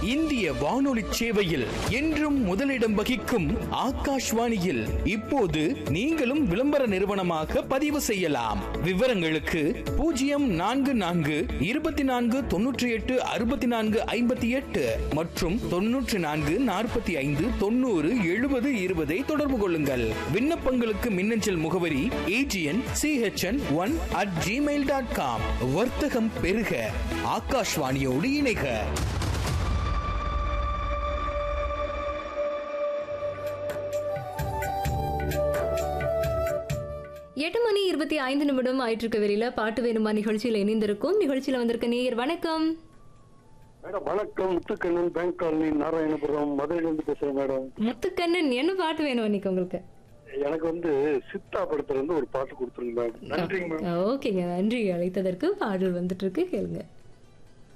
இந்திய வானொலி சேவையில் என்றும் முதலிடம் வகிக்கும் ஆகாஷ்வாணியில் இப்போது நீங்களும் விளம்பர நிறுவனமாக பதிவு செய்யலாம் விவரங்களுக்கு பூஜ்ஜியம் நான்கு நான்கு இருபத்தி நான்கு தொன்னூற்றி எட்டு அறுபத்தி நான்கு ஐம்பத்தி எட்டு மற்றும் தொன்னூற்றி நான்கு நாற்பத்தி ஐந்து தொண்ணூறு எழுபது இருபதை தொடர்பு கொள்ளுங்கள் விண்ணப்பங்களுக்கு மின்னஞ்சல் முகவரி AGN CHN one at Gmail dot com வர்த்தகம் பெருக ஆகாஷ்வாணியோடு இணைக எட்டு மணி இருபத்தி ஐந்து நிமிடம் ஆயிட்டு இருக்க வெளியில பாட்டு வேணுமா நிகழ்ச்சியில் இணைந்திருக்கும் நிகழ்ச்சியில வந்திருக்க நேயர் வணக்கம் மேடம் வணக்கம் முத்துக்கண்ணன் பேங்க் காலனி நாராயணபுரம் மதுரையிலிருந்து பேசுறேன் மேடம் முத்துக்கண்ணன் என்ன பாட்டு வேணும் இன்னைக்கு உங்களுக்கு எனக்கு வந்து சித்தா படத்துல இருந்து ஒரு பாட்டு கொடுத்துருங்க மேடம் நன்றிங்க மேடம் ஓகேங்க நன்றி அழைத்ததற்கு பாடல் வந்துட்டு இருக்கு கேளுங்க